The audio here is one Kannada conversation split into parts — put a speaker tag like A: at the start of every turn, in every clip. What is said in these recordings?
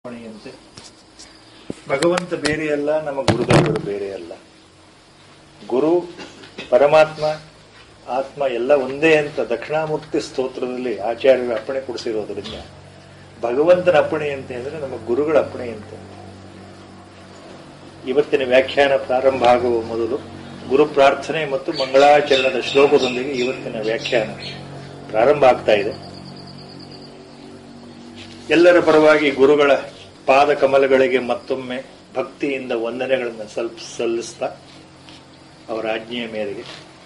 A: ಅಪ್ಪಣೆಯಂತೆ ಭಗವಂತ ಬೇರೆಯಲ್ಲ ನಮ್ಮ ಗುರುದೇವರು ಬೇರೆಯಲ್ಲ ಗುರು ಪರಮಾತ್ಮ ಆತ್ಮ ಎಲ್ಲ ಒಂದೇ ಅಂತ ದಕ್ಷಿಣಾಮೂರ್ತಿ ಸ್ತೋತ್ರದಲ್ಲಿ ಆಚಾರ್ಯರ ಅಪ್ಪಣೆ ಕೊಡಿಸಿರೋದ್ರಿಂದ ಭಗವಂತನ ಅಪ್ಪಣೆ ಅಂತ ಹೇಳಿದ್ರೆ ನಮ್ಮ ಗುರುಗಳ ಅಪ್ಪಣೆ ಅಂತ ಇವತ್ತಿನ ವ್ಯಾಖ್ಯಾನ ಪ್ರಾರಂಭ ಆಗುವ ಮೊದಲು ಗುರು ಪ್ರಾರ್ಥನೆ ಮತ್ತು ಮಂಗಳಾಚರಣದ ಶ್ಲೋಕದೊಂದಿಗೆ ಇವತ್ತಿನ ವ್ಯಾಖ್ಯಾನ ಪ್ರಾರಂಭ ಆಗ್ತಾ ಇದೆ ಎಲ್ಲರ ಪರವಾಗಿ ಗುರುಗಳ ಪಾದ ಕಮಲಗಳಿಗೆ ಮತ್ತೊಮ್ಮೆ ಭಕ್ತಿಯಿಂದ ವಂದನೆಗಳನ್ನು ಸ್ವಲ್ಪ ಸಲ್ಲಿಸ್ತಾ ಅವರ ಆಜ್ಞೆಯ ಮೇರೆಗೆ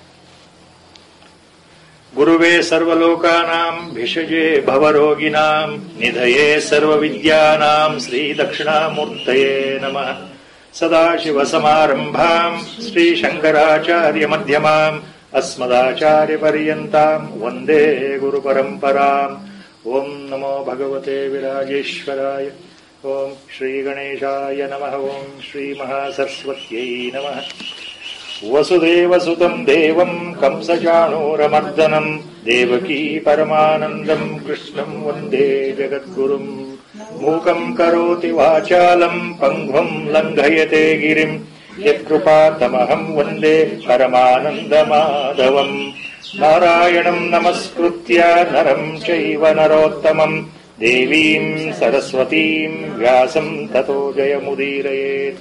A: ಗುರುವೇ ಸರ್ವಲೋಕಾನಾಂ ಭಿಷಜೆ ಭವರೋಗಿನಾಂ ನಿಧಯೇ ಸರ್ವವಿದ್ಯಾನಾಂ ಶ್ರೀ ದಕ್ಷಿಣಾಮೂರ್ತಯೇ ನಮಃ ಸದಾಶಿವ ಸಮಾರಂಭಾಂ ಶ್ರೀ ಶಂಕರಾಚಾರ್ಯ ಮಧ್ಯಮಾಂ ಅಸ್ಮದಾಚಾರ್ಯ ಪರ್ಯಂತಾಂ ವಂದೇ ಗುರು ಪರಂಪರಾಂ ಓಂ ನಮೋ ಭಗವತೆ ವಿರಾಜೇಶ್ವರಾಯ ಓಂ ಶ್ರೀ ಗಣೇಶಾಯ ನಮಃ ಓಂ ಶ್ರೀ ಮಹಾಸರಸ್ವತ್ಯೈ ನಮಃ ವಸುದೇವಸುತಂ ದೇವಂ ಕಂಸಚಾಣೂರಮರ್ದನಂ ದೇವಕೀ ಪರಮಾನಂದಂ ಕೃಷ್ಣಂ ವಂದೇ ಜಗದ್ಗುರುಂ ಮೂಕಂ ಕರೋತಿ ವಾಚಾಲಂ ಪಂಗ್ವಂ ಲಂಘಯತೆ ಗಿರಿಂ ಯತ್ಕೃಪಾತಮಹಂ ವಂದೇ ಪರಮಾನಂದಮಾಧವಂ ನಾರಾಯಣಂ ನಮಸ್ಕೃತ್ಯ ನರಂ ಚೈವ ನರೋತ್ತಮಂ ದೇವೀಂ ಸರಸ್ವತೀಂ ವ್ಯಾಸಂ ತಥೋ ಜಯಮುದೀರಯೇತ್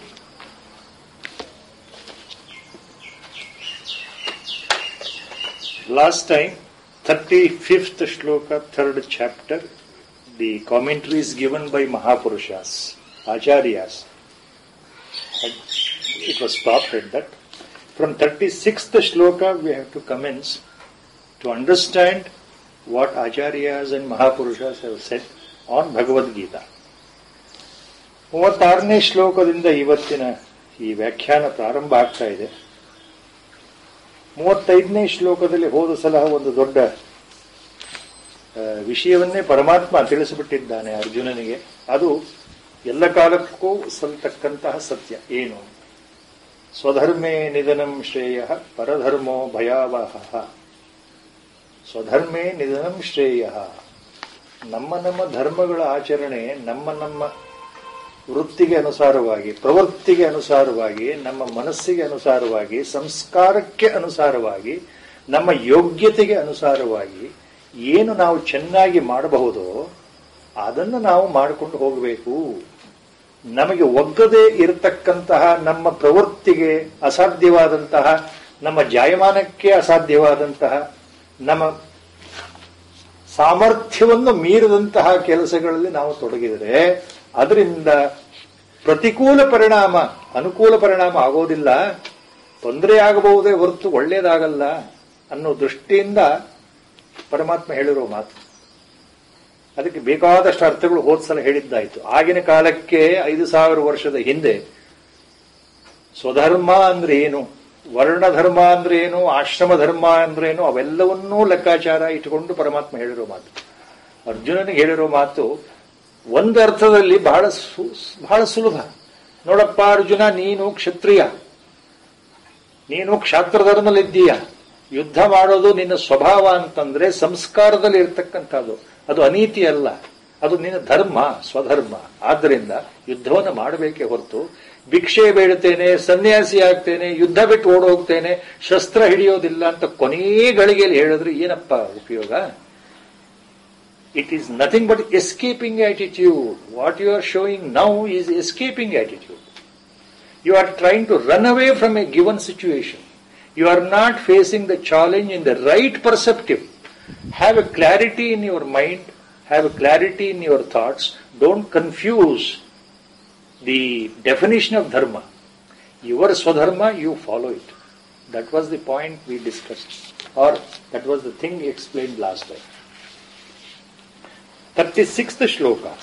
A: Last time, 35th shloka, third chapter, the commentary is given by Mahapurushas, Acharyas. And it was stopped at that. From 36th shloka, we have to commence to understand what Acharyas and Mahapurushas have said on Bhagavad Gita. ಮೂವತ್ತಾರನೇ ಶ್ಲೋಕದಿಂದ ಇವತ್ತಿನ ಈ ವ್ಯಾಖ್ಯಾನ ಪ್ರಾರಂಭ ಆಗ್ತಾ ಇದೆ ಮೂವತ್ತೈದನೇ ಶ್ಲೋಕದಲ್ಲಿ ಹೋದ ಸಲ ಒಂದು ದೊಡ್ಡ ಆ, ವಿಷಯವನ್ನೇ ಪರಮಾತ್ಮ ತಿಳಿಸಿಬಿಟ್ಟಿದ್ದಾನೆ ಅರ್ಜುನನಿಗೆ ಅದು ಎಲ್ಲ ಕಾಲಕ್ಕೂ ಸಲ್ತಕ್ಕಂತಹ ಸತ್ಯ ಏನು ಸ್ವಧರ್ಮೇ ನಿಧನಂ ಶ್ರೇಯ ಪರಧರ್ಮೋ ಭಯಾವಹ ಸ್ವಧರ್ಮೇ ನಿಧನಂ ಶ್ರೇಯ ನಮ್ಮ ನಮ್ಮ ಧರ್ಮಗಳ ಆಚರಣೆ ನಮ್ಮ ನಮ್ಮ ವೃತ್ತಿಗೆ ಅನುಸಾರವಾಗಿ ಪ್ರವೃತ್ತಿಗೆ ಅನುಸಾರವಾಗಿ ನಮ್ಮ ಮನಸ್ಸಿಗೆ ಅನುಸಾರವಾಗಿ ಸಂಸ್ಕಾರಕ್ಕೆ ಅನುಸಾರವಾಗಿ ನಮ್ಮ ಯೋಗ್ಯತೆಗೆ ಅನುಸಾರವಾಗಿ ಏನು ನಾವು ಚೆನ್ನಾಗಿ ಮಾಡಬಹುದೋ ಅದನ್ನು ನಾವು ಮಾಡಿಕೊಂಡು ಹೋಗಬೇಕು ನಮಗೆ ಒಗ್ಗದೇ ಇರತಕ್ಕಂತಹ ನಮ್ಮ ಪ್ರವೃತ್ತಿಗೆ ಅಸಾಧ್ಯವಾದಂತಹ ನಮ್ಮ ಜಾಯಮಾನಕ್ಕೆ ಅಸಾಧ್ಯವಾದಂತಹ ನಮ್ಮ ಸಾಮರ್ಥ್ಯವನ್ನು ಮೀರಿದಂತಹ ಕೆಲಸಗಳಲ್ಲಿ ನಾವು ತೊಡಗಿದರೆ ಅದರಿಂದ ಪ್ರತಿಕೂಲ ಪರಿಣಾಮ ಅನುಕೂಲ ಪರಿಣಾಮ ಆಗೋದಿಲ್ಲ ತೊಂದರೆ ಆಗಬಹುದೇ ಹೊರತು ಒಳ್ಳೆಯದಾಗಲ್ಲ ಅನ್ನೋ ದೃಷ್ಟಿಯಿಂದ ಪರಮಾತ್ಮ ಹೇಳಿರೋ ಮಾತು ಅದಕ್ಕೆ ಬೇಕಾದಷ್ಟು ಅರ್ಥಗಳು ಹೋದ್ಸಲ ಹೇಳಿದ್ದಾಯ್ತು ಆಗಿನ ಕಾಲಕ್ಕೆ ಐದು ಸಾವಿರ ವರ್ಷದ ಹಿಂದೆ ಸ್ವಧರ್ಮ ಅಂದ್ರೆ ಏನು ವರ್ಣಧರ್ಮ ಅಂದ್ರೆ ಏನು ಆಶ್ರಮ ಧರ್ಮ ಅಂದ್ರೆ ಏನು ಅವೆಲ್ಲವನ್ನೂ ಲೆಕ್ಕಾಚಾರ ಇಟ್ಟುಕೊಂಡು ಪರಮಾತ್ಮ ಹೇಳಿರೋ ಮಾತು ಅರ್ಜುನನಿಗೆ ಹೇಳಿರೋ ಮಾತು ಒಂದು ಅರ್ಥದಲ್ಲಿ ಬಹಳ ಸು ಬಹಳ ಸುಲಭ ನೋಡಪ್ಪ ಅರ್ಜುನ ನೀನು ಕ್ಷತ್ರಿಯ ನೀನು ಕ್ಷಾತ್ರಧರ್ಮದಲ್ಲಿದ್ದೀಯ ಯುದ್ಧ ಮಾಡೋದು ನಿನ್ನ ಸ್ವಭಾವ ಅಂತಂದ್ರೆ ಸಂಸ್ಕಾರದಲ್ಲಿ ಇರ್ತಕ್ಕಂಥದ್ದು ಅದು ಅನೀತಿ ಅಲ್ಲ ಅದು ನಿನ್ನ ಧರ್ಮ ಸ್ವಧರ್ಮ ಆದ್ದರಿಂದ ಯುದ್ಧವನ್ನು ಮಾಡಬೇಕೇ ಹೊರತು ಭಿಕ್ಷೆ ಬೇಡುತ್ತೇನೆ ಸನ್ಯಾಸಿ ಆಗ್ತೇನೆ ಯುದ್ಧ ಬಿಟ್ಟು ಓಡ್ ಹೋಗ್ತೇನೆ ಶಸ್ತ್ರ ಹಿಡಿಯೋದಿಲ್ಲ ಅಂತ ಕೊನೇ ಗಳಿಗೆಯಲ್ಲಿ ಹೇಳಿದ್ರೆ ಏನಪ್ಪ ಉಪಯೋಗ it is nothing but escaping attitude what you are showing now is escaping attitude you are trying to run away from a given situation. You are not facing the challenge in the right perceptive. Have a clarity in your mind, have a clarity in your thoughts. Don't confuse the definition of dharma. Your swadharma, you follow it. That was the point we discussed, or that was the thing explained last time. 36th shloka.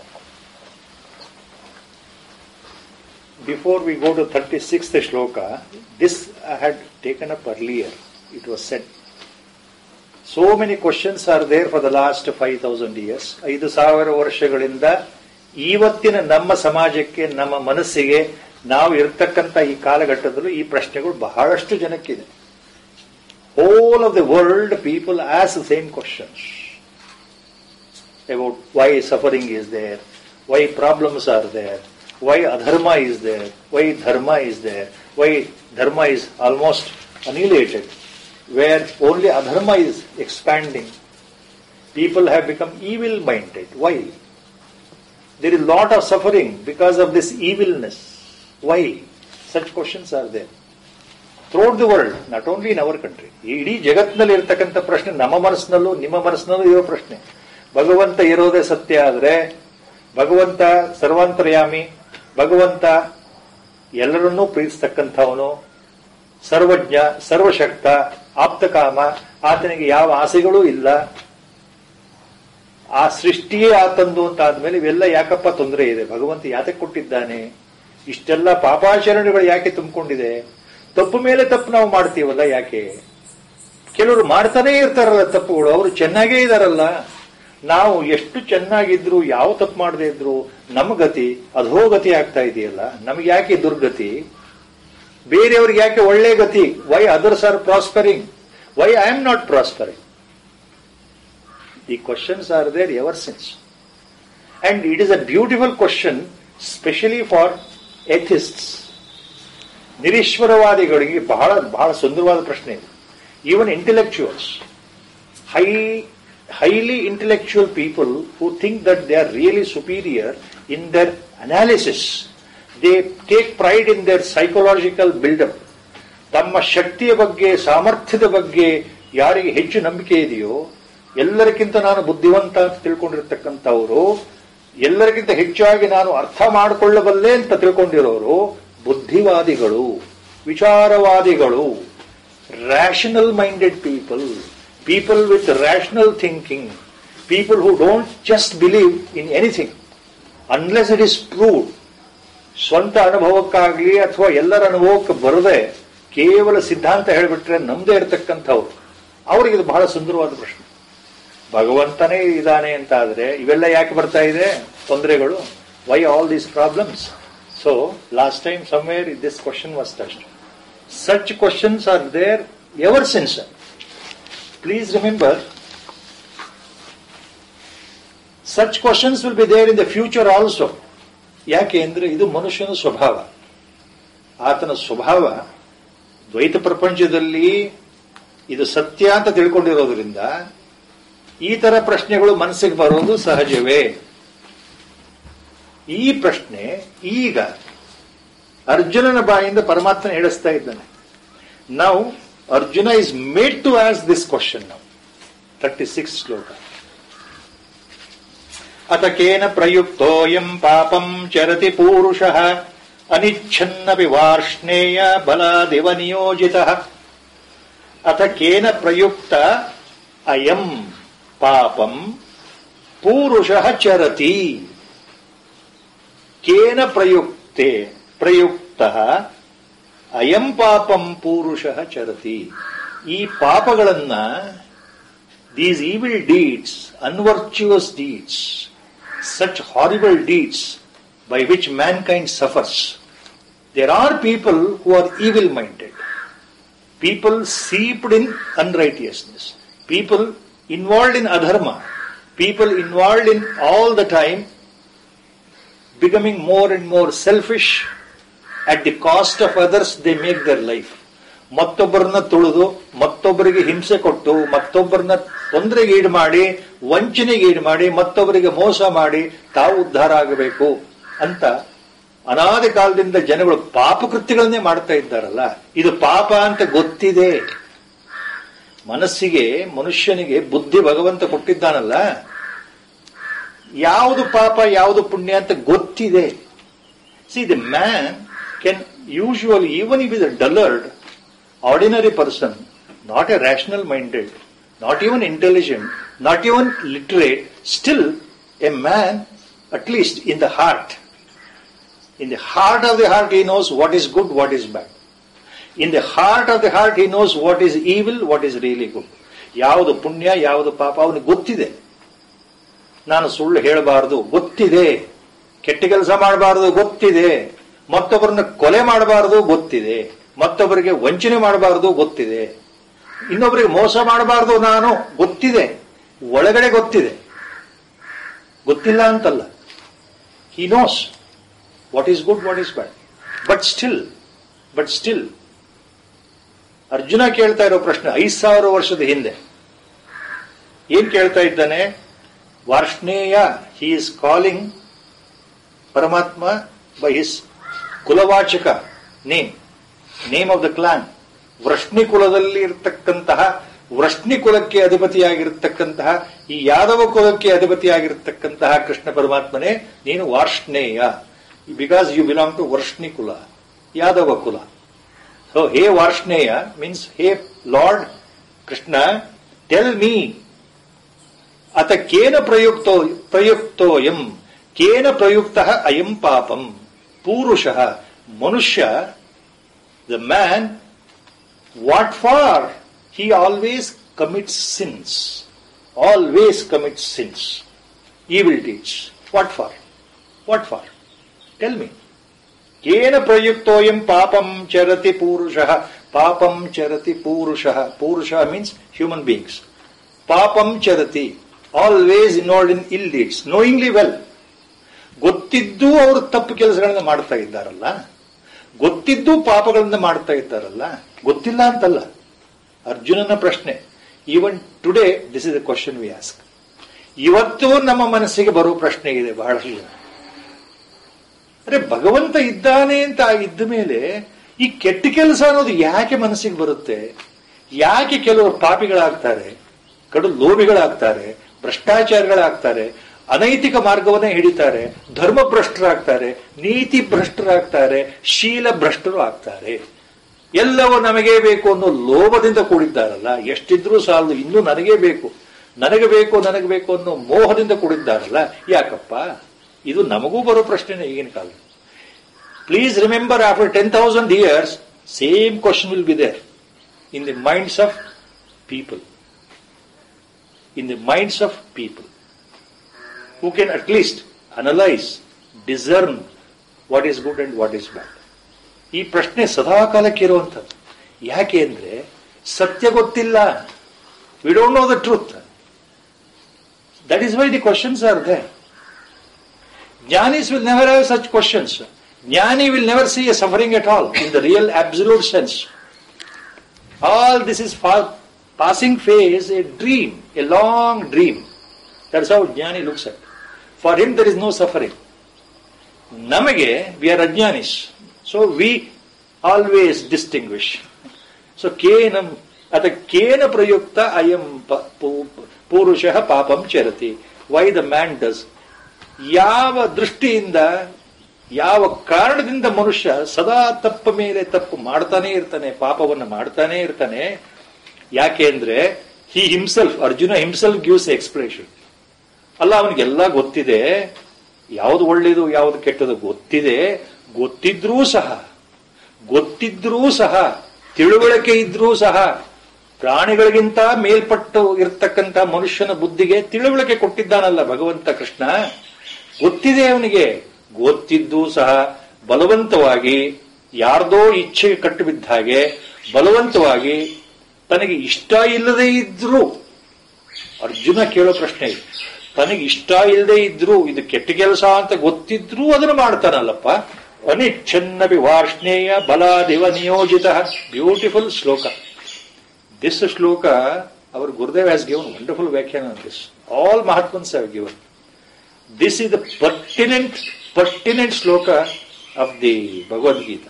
A: before we go to 36th shloka, this I had taken up earlier. It was said. So many questions are there for the last 5000 years. ಐದು ಸಾವಿರ ವರ್ಷಗಳಿಂದ ಇವತ್ತಿನ ನಮ್ಮ ಸಮಾಜಕ್ಕೆ ನಮ್ಮ ಮನಸ್ಸಿಗೆ ನಾವು ಇರ್ತಕ್ಕಂಥ ಈ ಕಾಲಘಟ್ಟದಲ್ಲೂ ಈ ಪ್ರಶ್ನೆಗಳು ಬಹಳಷ್ಟು ಜನಕ್ಕಿದೆ whole of the world people as the same questions about why suffering is there, why problems are there why adharma is there why dharma is there why dharma is almost annihilated where only adharma is expanding people have become evil minded why there is lot of suffering because of this evilness. Why? Such questions are there. Throughout the world, not only in our country. ಇಡೀ ಜಗತ್ತಿನಲ್ಲಿ ಇರತಕ್ಕಂಥ ಪ್ರಶ್ನೆ ನಮ್ಮ ಮನಸ್ಸಿನಲ್ಲೂ ನಿಮ್ಮ ಮನಸ್ಸಿನಲ್ಲೂ ಇರೋ ಪ್ರಶ್ನೆ ಭಗವಂತ ಇರೋದೇ ಸತ್ಯ ಆದ್ರೆ ಭಗವಂತ ಸರ್ವಾಂತರ್ಯಾಮಿ ಭಗವಂತ ಎಲ್ಲರನ್ನೂ ಪ್ರೀತಿಸ್ತಕ್ಕಂಥವನು ಸರ್ವಜ್ಞ ಸರ್ವಶಕ್ತ ಆಪ್ತಕಾಮ ಆತನಿಗೆ ಯಾವ ಆಸೆಗಳೂ ಇಲ್ಲ ಆ ಸೃಷ್ಟಿಯೇ ಆತಂದು ಅಂತ ಆದ್ಮೇಲೆ ಇವೆಲ್ಲ ಯಾಕಪ್ಪ ತೊಂದರೆ ಇದೆ ಭಗವಂತ ಯಾತಕ್ಕೆ ಕೊಟ್ಟಿದ್ದಾನೆ ಇಷ್ಟೆಲ್ಲ ಪಾಪಾಚರಣೆಗಳು ಯಾಕೆ ತುಂಬಿಕೊಂಡಿದೆ ತಪ್ಪು ಮೇಲೆ ತಪ್ಪು ನಾವು ಮಾಡ್ತೀವಲ್ಲ ಯಾಕೆ ಕೆಲವರು ಮಾಡ್ತಾನೇ ಇರ್ತಾರಲ್ಲ ತಪ್ಪುಗಳು ಅವರು ಚೆನ್ನಾಗೇ ಇದಾರಲ್ಲ ನಾವು ಎಷ್ಟು ಚೆನ್ನಾಗಿದ್ರು ಯಾವ ತಪ್ಪು ಮಾಡದೇ ಇದ್ರು ನಮ್ಮ ಗತಿ ಅಧೋಗತಿ ಆಗ್ತಾ ಇದೆಯಲ್ಲ ನಮ್ಗೆ ಯಾಕೆ ದುರ್ಗತಿ ಬೇರೆಯವ್ರಿಗೆ ಯಾಕೆ ಒಳ್ಳೆ ಗತಿ why others are prospering why I am not prospering The questions are there ever since. And it is a beautiful question, especially for atheists. ನಿರೀಶ್ವರವಾದಿಗಳಿಗೆ ಬಹಳ ಬಹಳ ಸುಂದರವಾದ ಪ್ರಶ್ನೆ ಇದು even intellectuals high highly intellectual people who think that they are really superior in their analysis they take pride in their psychological buildup ತಮ್ಮ ಶಕ್ತಿಯ ಬಗ್ಗೆ ಸಾಮರ್ಥ್ಯದ ಬಗ್ಗೆ ಯಾರಿಗೆ ಹೆಚ್ಚು ನಂಬಿಕೆ ಇದೆಯೋ ಎಲ್ಲರಿಗಿಂತ ನಾನು ಬುದ್ಧಿವಂತ ಅಂತ ತಿಳ್ಕೊಂಡಿರ್ತಕ್ಕಂಥವರು ಎಲ್ಲರಿಗಿಂತ ಹೆಚ್ಚಾಗಿ ನಾನು ಅರ್ಥ ಮಾಡಿಕೊಳ್ಳಬಲ್ಲೆ ಅಂತ ತಿಳ್ಕೊಂಡಿರೋರು ಬುದ್ಧಿವಾದಿಗಳು ವಿಚಾರವಾದಿಗಳು rational minded people people with rational thinking people who don't just believe in anything unless it is proved ಸ್ವಂತ ಅನುಭವಕ್ಕಾಗ್ಲಿ ಅಥವಾ ಎಲ್ಲರ ಅನುಭವಕ್ಕೆ ಬರದೆ ಕೇವಲ ಸಿದ್ಧಾಂತ ಹೇಳಿಬಿಟ್ರೆ ನಮ್ದೇ ಇರತಕ್ಕಂಥವ್ರು ಅವರಿಗೆ ಇದು ಬಹಳ ಸುಂದರವಾದ ಪ್ರಶ್ನೆ ಭಗವಂತನೇ ಇದ್ದಾನೆ ಅಂತ ಆದ್ರೆ ಇವೆಲ್ಲ ಯಾಕೆ ಬರ್ತಾ ಇದೆ ತೊಂದರೆಗಳು why all these problems so last time somewhere this question was touched such questions are there ever since please remember such questions will be there in the future also ಯಾಕೆ ಅಂದ್ರೆ ಇದು ಮನುಷ್ಯನ ಸ್ವಭಾವ ಆತನ ಸ್ವಭಾವ ದ್ವೈತ ಪ್ರಪಂಚದಲ್ಲಿ ಇದು ಸತ್ಯ ಅಂತ ತಿಳ್ಕೊಂಡಿರೋದ್ರಿಂದ ಈ ತರ ಪ್ರಶ್ನೆಗಳು ಮನಸ್ಸಿಗೆ ಬರೋದು ಸಹಜವೇ ಈ ಪ್ರಶ್ನೆ ಈಗ ಅರ್ಜುನನ ಬಾಯಿಂದ ಪರಮಾತ್ಮನ ಹೇಳಿಸ್ತಾ ಇದ್ದಾನೆ ನಾವು Arjuna is made to ask this question ನಾವು ತರ್ಟಿ ಸಿಕ್ಸ್ ಶ್ಲೋಕ ಅತ ಕೇನ ಪ್ರಯುಕ್ತೋಯಂ ಪಾಪಂ ಚರತಿ ಪೂರುಷಃ ಅನಿಚ್ಛನ್ನಪಿ ವಾರ್ಷ್ಣೇಯ ಬಲಾದಿವ ನಿಯೋಜಿತ ಅಥ ಕೇನ ಪ್ರಯುಕ್ತ ಅಯಂ ಪಾಪಂ ಪೂರುಷಃ ಚರತಿ ಕೇನ ಪ್ರಯುಕ್ತೆ ಪ್ರಯುಕ್ತ ಅಯಂ ಪಾಪಂ ಪೂರುಷಃ ಚರತಿ ಈ ಪಾಪಗಳನ್ನ these evil deeds unvirtuous deeds such horrible deeds by which mankind suffers. There are people who are evil minded, people seeped in unrighteousness, people involved in adharma, people involved in all the time becoming more and more selfish at the cost of others, they make their life. ಮತ್ತೊಬ್ಬರನ್ನ ತುಳಿದು ಮತ್ತೊಬ್ಬರಿಗೆ ಹಿಂಸೆ ಕೊಟ್ಟು ಮತ್ತೊಬ್ಬರನ್ನ ತೊಂದರೆಗೆ ಈಡು ಮಾಡಿ ವಂಚನೆಗೆ ಈಡು ಮಾಡಿ ಮತ್ತೊಬ್ಬರಿಗೆ ಮೋಸ ಮಾಡಿ ತಾವು ಉದ್ಧಾರ ಆಗಬೇಕು ಅಂತ ಅನಾದಿ ಕಾಲದಿಂದ ಜನಗಳು ಪಾಪಕೃತ್ಯಗಳನ್ನೇ ಮಾಡ್ತಾ ಇದ್ದಾರಲ್ಲ ಇದು ಪಾಪ ಅಂತ ಗೊತ್ತಿದೆ ಮನಸ್ಸಿಗೆ ಮನುಷ್ಯನಿಗೆ ಬುದ್ಧಿ ಭಗವಂತ ಕೊಟ್ಟಿದ್ದಾನಲ್ಲ ಯಾವುದು ಪಾಪ ಯಾವುದು ಪುಣ್ಯ ಅಂತ ಗೊತ್ತಿದೆ see the man can usually even he is a dullard ordinary person, not a rational minded, not even intelligent, not even literate, still a man, at least in the heart. In the heart of the heart, he knows what is good, what is bad. In the heart of the heart, he knows what is evil, what is really good. ಯಾವುದು ಪುಣ್ಯ ಯಾವುದು ಪಾಪ ಅವನಿಗೆ ಗೊತ್ತಿದೆ ನಾನು ಸುಳ್ಳು ಹೇಳಬಾರದು ಗೊತ್ತಿದೆ ಕೆಟ್ಟ ಕೆಲಸ ಮಾಡಬಾರದು ಗೊತ್ತಿದೆ ಮತ್ತೊಬ್ಬರನ್ನ ಕೊಲೆ ಮಾಡಬಾರದು ಗೊತ್ತಿದೆ ಮತ್ತೊಬ್ಬರಿಗೆ ವಂಚನೆ ಮಾಡಬಾರದು ಗೊತ್ತಿದೆ ಇನ್ನೊಬ್ಬರಿಗೆ ಮೋಸ ಮಾಡಬಾರದು ನಾನು ಗೊತ್ತಿದೆ ಒಳಗಡೆ ಗೊತ್ತಿದೆ ಗೊತ್ತಿಲ್ಲ ಅಂತಲ್ಲ He knows what is good, what is bad. But still, but still, Arjuna ಕೇಳ್ತಾ ಇರೋ ಪ್ರಶ್ನೆ ಐದು ಸಾವಿರ ವರ್ಷದ ಹಿಂದೆ ಏನ್ ಕೇಳ್ತಾ ಇದ್ದಾನೆ Varshneya he is calling Paramatma by his ಕುಲವಾಚಕ name name of the clan Vrishni ಕುಲದಲ್ಲಿ ಇರತಕ್ಕಂತಹ ವೃಷ್ಣಿ ಕುಲಕ್ಕೆ ಅಧಿಪತಿಯಾಗಿರ್ತಕ್ಕಂತಹ ಈ ಯಾದವ ಕುಲಕ್ಕೆ ಅಧಿಪತಿಯಾಗಿರ್ತಕ್ಕಂತಹ ಕೃಷ್ಣ ಪರಮಾತ್ಮನೇ ನೀನು Varshneya because you belong to Vrishni ಕುಲ ಯಾದವ ಕುಲ so hey Varshneya means hey lord Krishna tell me ಅತ ಕೇನ ಪ್ರಯುಕ್ತೋ ಪ್ರಯುಕ್ತೋಯಂ ಕೇನ ಪ್ರಯುಕ್ತ ಅಯಂ ಪಾಪಂ ಪೂರುಷ ಮನುಷ್ಯ the man what for he always commits sins. Always commits sins. Evil deeds. What for? What for? Tell me. ಕೇನ ಪ್ರಯುಕ್ತೋಯಂ ಪಾಪಂ ಚರತಿ ಪೂರುಷ ಪಾಪಂ ಚರತಿ ಪೂರುಷ ಪೂರುಷ ಮೀನ್ಸ್ ಹ್ಯೂಮನ್ ಬೀಯಿಂಗ್ಸ್ ಪಾಪಂ ಚರತಿ ಆಲ್ವೇಸ್ ಇನ್ವಾಲ್ಡ್ ಇನ್ ಇಲ್ ಡೀಡ್ಸ್ ನೋಯಿಂಗ್ಲಿ ವೆಲ್ ಗೊತ್ತಿದ್ದು ಅವರು ತಪ್ಪು ಕೆಲಸಗಳನ್ನ ಮಾಡ್ತಾ ಇದ್ದಾರಲ್ಲ ಗೊತ್ತಿದ್ದು ಪಾಪಗಳನ್ನ ಮಾಡ್ತಾ ಇದ್ದಾರಲ್ಲ ಗೊತ್ತಿಲ್ಲ ಅಂತಲ್ಲ ಅರ್ಜುನನ ಪ್ರಶ್ನೆ even today this is a question we ask ಇವತ್ತು ನಮ್ಮ ಮನಸ್ಸಿಗೆ ಬರುವ ಪ್ರಶ್ನೆ ಇದೆ ಬಹಳಷ್ಟು ಜನ ಅರೆ ಭಗವಂತ ಇದ್ದಾನೆ ಅಂತ ಇದ್ದ ಮೇಲೆ ಈ ಕೆಟ್ಟ ಕೆಲಸ ಅನ್ನೋದು ಯಾಕೆ ಮನಸ್ಸಿಗೆ ಬರುತ್ತೆ ಯಾಕೆ ಕೆಲವರು ಪಾಪಿಗಳಾಗ್ತಾರೆ ಕಡು ಲೋಭಿಗಳಾಗ್ತಾರೆ ಭ್ರಷ್ಟಾಚಾರಗಳಾಗ್ತಾರೆ ಅನೈತಿಕ ಮಾರ್ಗವನ್ನೇ ಹಿಡಿತಾರೆ ಧರ್ಮ ಭ್ರಷ್ಟರಾಗ್ತಾರೆ ನೀತಿ ಭ್ರಷ್ಟರಾಗ್ತಾರೆ ಶೀಲ ಭ್ರಷ್ಟರು ಆಗ್ತಾರೆ ಎಲ್ಲವೂ ನಮಗೆ ಬೇಕು ಅನ್ನೋ ಲೋಭದಿಂದ ಕೂಡಿದ್ದಾರಲ್ಲ ಎಷ್ಟಿದ್ರೂ ಸಾಲದು ಇನ್ನೂ ನನಗೇ ಬೇಕು ನನಗೆ ಬೇಕು ನನಗೆ ಬೇಕು ಅನ್ನೋ ಮೋಹದಿಂದ ಕೂಡಿದ್ದಾರಲ್ಲ ಯಾಕಪ್ಪ ಇದು ನಮಗೂ ಬರೋ ಪ್ರಶ್ನೆನೇ ಈಗಿನ ಕಾಲ please remember after ten thousand years same question will be there in the minds of people in the minds of people who can at least analyse discern what is good and what is bad ಈ ಪ್ರಶ್ನೆ ಸದಾ ಕಾಲಕ್ಕೆ ಇರುವಂಥದ್ದು ಯಾಕೆ ಅಂದ್ರೆ ಸತ್ಯ ಗೊತ್ತಿಲ್ಲ we don't know the truth that is why the questions are there jnanis will never have such questions jnani will never see A suffering at all in the real absolute sense all this is passing phase a dream a long dream that's how jnani looks at for him there is no suffering ನಮಗೆ we are ajnanis so we always distinguish so ಕೇನ ಅತ ಕೇನ ಪ್ರಯುಕ್ತ ಅಯಂ ಪುರುಷ ಪಾಪಂ ಚರತಿ ವೈ ದ ಮ್ಯಾನ್ ಡಸ್ ಯಾವ ದೃಷ್ಟಿಯಿಂದ ಯಾವ ಕಾರಣದಿಂದ ಮನುಷ್ಯ ಸದಾ ತಪ್ಪ ಮೇಲೆ ತಪ್ಪು ಮಾಡ್ತಾನೆ ಇರ್ತಾನೆ ಪಾಪವನ್ನು ಮಾಡ್ತಾನೆ ಇರ್ತಾನೆ ಯಾಕೆ ಅಂದ್ರೆ he himself Arjuna himself gives explanation ಅಲ್ಲ ಅವನಿಗೆಲ್ಲ ಗೊತ್ತಿದೆ ಯಾವುದು ಒಳ್ಳೇದು ಯಾವುದು ಕೆಟ್ಟದು ಗೊತ್ತಿದೆ ಗೊತ್ತಿದ್ರೂ ಸಹ ಗೊತ್ತಿದ್ರೂ ಸಹ ತಿಳುವಳಿಕೆ ಇದ್ರೂ ಸಹ ಪ್ರಾಣಿಗಳಿಗಿಂತ ಮೇಲ್ಪಟ್ಟು ಇರ್ತಕ್ಕಂಥ ಮನುಷ್ಯನ ಬುದ್ಧಿಗೆ ತಿಳುವಳಿಕೆ ಕೊಟ್ಟಿದ್ದಾನಲ್ಲ ಭಗವಂತ ಕೃಷ್ಣ ಗೊತ್ತಿದೆ ಅವನಿಗೆ ಗೊತ್ತಿದ್ದೂ ಸಹ ಬಲವಂತವಾಗಿ ಯಾರ್ದೋ ಇಚ್ಛೆಗೆ ಕಟ್ಟು ಬಿದ್ದ ಹಾಗೆ ಬಲವಂತವಾಗಿ ತನಗೆ ಇಷ್ಟ ಇಲ್ಲದೆ ಇದ್ರೂ ಅರ್ಜುನ ಕೇಳೋ ಪ್ರಶ್ನೆ ಇದು ತನಗೆ ಇಷ್ಟ ಇಲ್ಲದೆ ಇದ್ರು ಇದು ಕೆಟ್ಟ ಕೆಲಸ ಅಂತ ಗೊತ್ತಿದ್ರೂ ಅದನ್ನು ಮಾಡ್ತಾನಲ್ಲಪ್ಪ ಅನಿಚ್ಛನ್ನಪಿ ವಾರ್ಷ್ಣೇಯ ಬಲಾದಿವ ನಿಯೋಜಿತ beautiful shloka this shloka our Gurudev has given wonderful ವ್ಯಾಖ್ಯಾನ this all Mahatmans have given this is the pertinent pertinent shloka of the Bhagavad Gita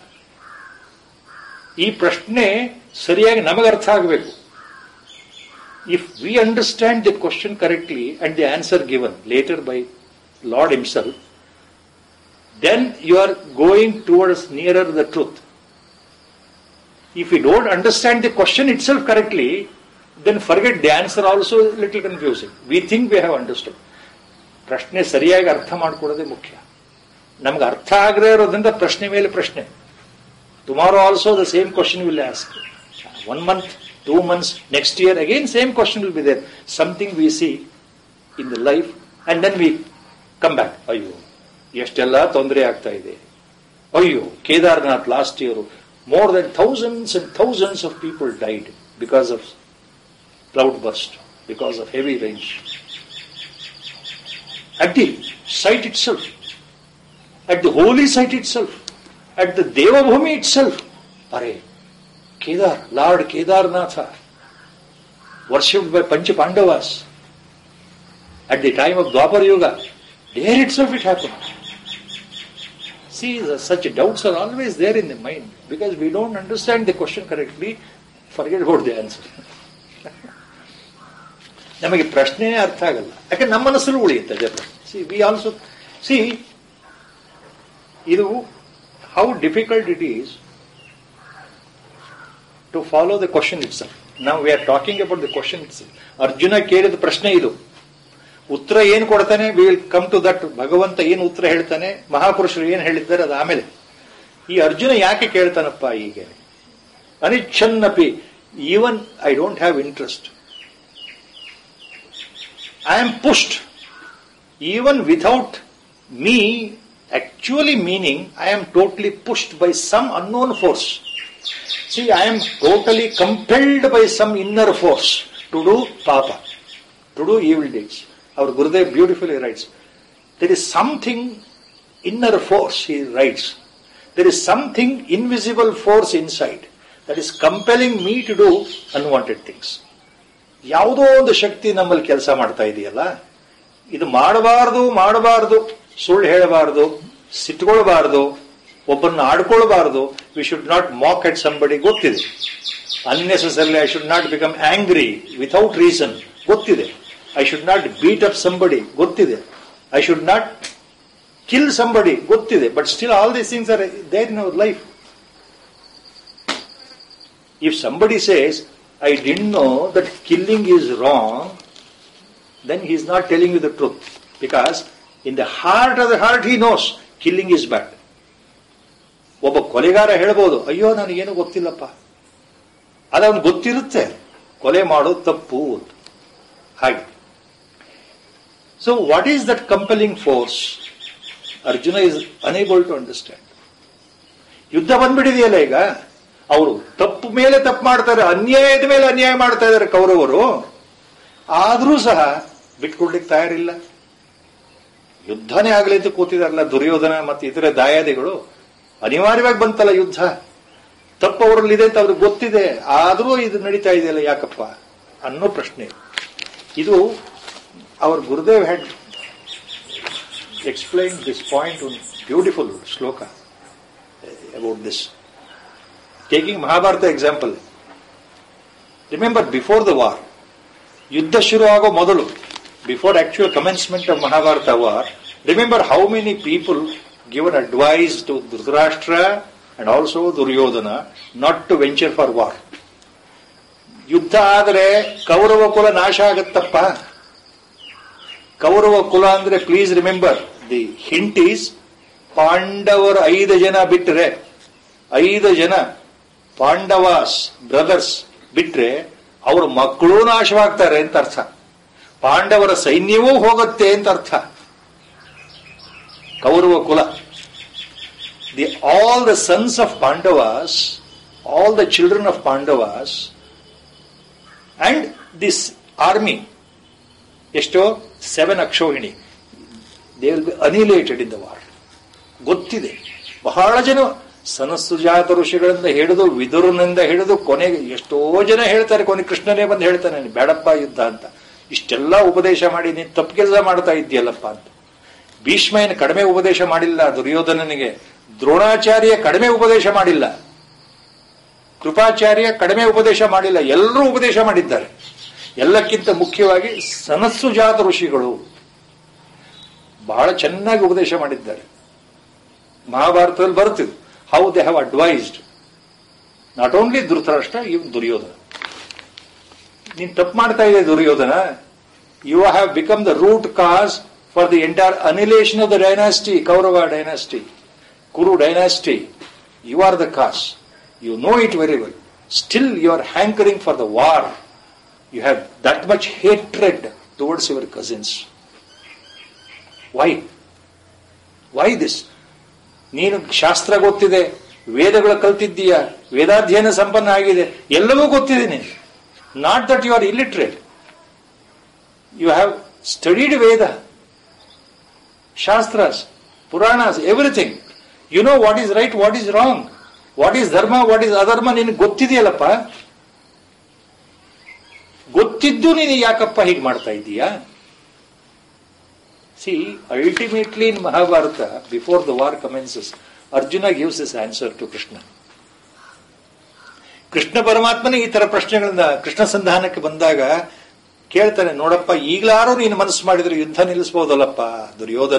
A: ಈ ಪ್ರಶ್ನೆ ಸರಿಯಾಗಿ ನಮಗೆ ಅರ್ಥ ಆಗಬೇಕು if we understand the question correctly and the answer given later by lord himself then you are going towards nearer the truth. If you don't understand the question itself correctly, then forget the answer also is little confusing. We think we have understood. ಪ್ರಶ್ನೆ ಸರಿಯಾಗಿ ಅರ್ಥ ಮಾಡ್ಕೊಳ್ಳೋದೇ ಮುಖ್ಯ ನಮ್ಗೆ ಅರ್ಥ ಆಗದೆ ಇರೋದ್ರಿಂದ ಪ್ರಶ್ನೆ ಮೇಲೆ ಪ್ರಶ್ನೆ tomorrow also the same question will ask one month two months next year again same question will be there something we see in the life and then we come back ಅಯ್ಯೋ ಎಷ್ಟೆಲ್ಲ ತೊಂದರೆ ಆಗ್ತಾ ಇದೆ ಅಯ್ಯೋ Kedarnath last year more then thousands and thousands of people died because of cloud burst because of heavy range at the site ಇಟ್ ಸೆಲ್ಫ್ at the holy site itself, at the Devabhumi itself. Are Kedar, Lord Kedarnatha, worshipped by Pancha Pandavas at the time of Dwapar Yuga. There itself it happened. See, the, such doubts are always there in the mind because we don't understand the question correctly, forget about the answer. ನಮಗೆ ಪ್ರಶ್ನೆನೇ ಅರ್ಥ ಆಗಲ್ಲ ಯಾಕಂದ್ರೆ ನಮ್ಮ ಮನಸ್ಸಲ್ಲೂ ಉಳಿಯುತ್ತೆ ಅದೇ ಸಿ ವಿ ಆಲ್ಸೋ ಸಿ ಇದು how difficult it is to follow the question it's ನಾವು we are talking about the question it's Arjuna ಕೇಳಿದ ಪ್ರಶ್ನೆ ಇದು ಉತ್ತರ ಏನು ಕೊಡ್ತಾನೆ we will come to that ಭಗವಂತ ಏನು ಉತ್ತರ ಹೇಳ್ತಾನೆ ಮಹಾಪುರುಷರು ಏನು ಹೇಳಿದ್ದಾರೆ ಅದು ಆಮೇಲೆ ಈ ಅರ್ಜುನ ಯಾಕೆ ಕೇಳ್ತಾನಪ್ಪ ಹೀಗೆ ಅನಿಚ್ಛನ್ನಪಿ even I don't have interest I am pushed. Even without me actually meaning, I am totally pushed by some unknown force. See, I am totally compelled by some inner force to do papa, to do evil deeds. Our Gurudev beautifully writes, there is something inner force, he writes. There is something invisible force inside that is compelling me to do unwanted things. ಯಾವುದೋ ಒಂದು ಶಕ್ತಿ ನಮ್ಮಲ್ಲಿ ಕೆಲಸ ಮಾಡ್ತಾ ಇದೆಯಲ್ಲ ಇದು ಮಾಡಬಾರದು ಮಾಡಬಾರದು ಸುಳ್ಳು ಹೇಳಬಾರದು ಸಿಟ್ಕೊಳ್ಬಾರದು ಒಬ್ಬರನ್ನ ಆಡ್ಕೊಳ್ಬಾರದು we should not mock at somebody ಗೊತ್ತಿದೆ unnecessarily I should not become angry without reason ಗೊತ್ತಿದೆ I should not beat up somebody ಗೊತ್ತಿದೆ I should not kill somebody ಗೊತ್ತಿದೆ but still all these things are there in our life if somebody says I didn't know that killing is wrong, then he is not telling you the truth. Because in the heart of the heart he knows killing is bad. ಒಬ್ಬ ಕೊಲೆಗಾರ ಹೇಳ್ಬೋದು ಅಯ್ಯೋ ನನಗೇನು ಗೊತ್ತಿಲ್ಲಪ್ಪ ಅದವನು ಗೊತ್ತಿರುತ್ತೆ ಕೊಲೆ ಮಾಡೋದು ತಪ್ಪು ಅಂತ ಹಾಗೆ so what is that compelling force Arjuna is unable to understand ಯುದ್ಧ ಬಂದ್ಬಿಟ್ಟಿದೆಯಲ್ಲ ಈಗ ಅವರು ತಪ್ಪು ಮೇಲೆ ತಪ್ಪು ಮಾಡ್ತಾರೆ ಅನ್ಯಾಯದ ಮೇಲೆ ಅನ್ಯಾಯ ಮಾಡ್ತಾ ಇದ್ದಾರೆ ಕೌರವರು ಆದರೂ ಸಹ ಬಿಟ್ಕೊಡ್ಲಿಕ್ಕೆ ತಯಾರಿಲ್ಲ ಯುದ್ಧನೇ ಆಗಲಿ ಅಂತ ಕೂತಿದಾರಲ್ಲ ದುರ್ಯೋಧನ ಮತ್ತು ಇತರೆ ದಾಯಾದಿಗಳು ಅನಿವಾರ್ಯವಾಗಿ ಬಂತಲ್ಲ ಯುದ್ಧ ತಪ್ಪು ಅವರಲ್ಲಿದೆ ಅಂತ ಅವ್ರಿಗೆ ಗೊತ್ತಿದೆ ಆದರೂ ಇದು ನಡೀತಾ ಇದೆಯಲ್ಲ ಯಾಕಪ್ಪ ಅನ್ನೋ ಪ್ರಶ್ನೆ ಇದು our Gurudev had explain this point ಒಂದು beautiful shloka about this taking Mahabharata example remember before the war ಯುದ್ಧ ಶುರು ಆಗೋ ಮೊದಲು before actual commencement of Mahabharata war remember how many people given advice to Dhritarashtra and also Duryodhana not to venture for war ಯುದ್ಧ ಆದರೆ ಕೌರವ ಕುಲ ನಾಶ ಆಗತ್ತಪ್ಪ ಕೌರವ ಕುಲ ಅಂದ್ರೆ please remember the hint is ಪಾಂಡವರು ಐದು ಜನ ಬಿಟ್ಟರೆ ಐದು ಜನ ಪಾಂಡವಾಸ್ ಬ್ರದರ್ಸ್ ಬಿಟ್ರೆ ಅವ್ರ ಮಕ್ಕಳು ನಾಶವಾಗ್ತಾರೆ ಅಂತ ಅರ್ಥ ಪಾಂಡವರ ಸೈನ್ಯವೂ ಹೋಗುತ್ತೆ ಅಂತ ಅರ್ಥ ಕೌರವ ಕುಲ the all the sons of Pandavas all the children of Pandavas and this army ಎಷ್ಟೋ seven akshauhini they will be annihilated in the war ಗೊತ್ತಿದೆ ಬಹಳ ಜನ ಸನಸ್ಸುಜಾತ ಋಷಿಗಳಿಂದ ಹಿಡಿದು ವಿದುರನಿಂದ ಹಿಡಿದು ಕೊನೆಗೆ ಎಷ್ಟೋ ಜನ ಹೇಳ್ತಾರೆ ಕೊನೆ ಕೃಷ್ಣನೇ ಬಂದು ಹೇಳ್ತಾನೆ ಬೇಡಪ್ಪ ಯುದ್ಧ ಅಂತ ಇಷ್ಟೆಲ್ಲ ಉಪದೇಶ ಮಾಡಿ ನೀನು ತಪ್ಪು ಕೆಲಸ ಮಾಡ್ತಾ ಇದ್ದೀಯಲ್ಲಪ್ಪ ಅಂತ ಭೀಷ್ಮ ಏನು ಕಡಿಮೆ ಉಪದೇಶ ಮಾಡಿಲ್ಲ ದುರ್ಯೋಧನನಿಗೆ ದ್ರೋಣಾಚಾರ್ಯ ಕಡಿಮೆ ಉಪದೇಶ ಮಾಡಿಲ್ಲ ಕೃಪಾಚಾರ್ಯ ಕಡಿಮೆ ಉಪದೇಶ ಮಾಡಿಲ್ಲ ಎಲ್ಲರೂ ಉಪದೇಶ ಮಾಡಿದ್ದಾರೆ ಎಲ್ಲಕ್ಕಿಂತ ಮುಖ್ಯವಾಗಿ ಸನಸ್ಸುಜಾತ ಋಷಿಗಳು ಬಹಳ ಚೆನ್ನಾಗಿ ಉಪದೇಶ ಮಾಡಿದ್ದಾರೆ ಮಹಾಭಾರತದಲ್ಲಿ ಬರುತ್ತಿದೆ how they have advised not only Dhritarashtra even Duryodhana ನೀನ್ ತಪ್ಪು ಮಾಡ್ತಾ ಇದೆ Duryodhana you have become the root cause for the entire annihilation of the dynasty Kaurava dynasty Kuru dynasty you are the cause you know it very well still you are hankering for the war you have that much hatred towards your cousins why why this ನೀನು ಶಾಸ್ತ್ರ ಗೊತ್ತಿದೆ ವೇದಗಳು ಕಲ್ತಿದ್ದೀಯ ವೇದಾಧ್ಯಯನ ಸಂಪನ್ನ ಆಗಿದೆ ಎಲ್ಲವೂ ಗೊತ್ತಿದೆ ನೀನು not that you are illiterate you have studied Veda shastras puranas everything you know what is right what is wrong what is dharma what is adharma ನಿನಗೆ ಗೊತ್ತಿದೆಯಲ್ಲಪ್ಪ ಗೊತ್ತಿದ್ದು ನೀನು ಯಾಕಪ್ಪ ಹೀಗೆ ಮಾಡ್ತಾ ಇದ್ದೀಯಾ see ultimately in Mahabharata before the war commences Arjuna gives is answer to Krishna Krishna ಪರಮಾತ್ಮನೇ ಈ ತರ ಪ್ರಶ್ನೆಗಳನ್ನ ಕೃಷ್ಣ ಸಂಧಾನಕ್ಕೆ ಬಂದಾಗ ಕೇಳ್ತಾನೆ ನೋಡಪ್ಪ ಈಗಲಾರು ನೀನು ಮನಸ್ಸು ಮಾಡಿದ್ರೆ ಯುದ್ಧ ನಿಲ್ಲಿಸಬಹುದಲ್ಲಪ್ಪ ದುರ್ಯೋಧನ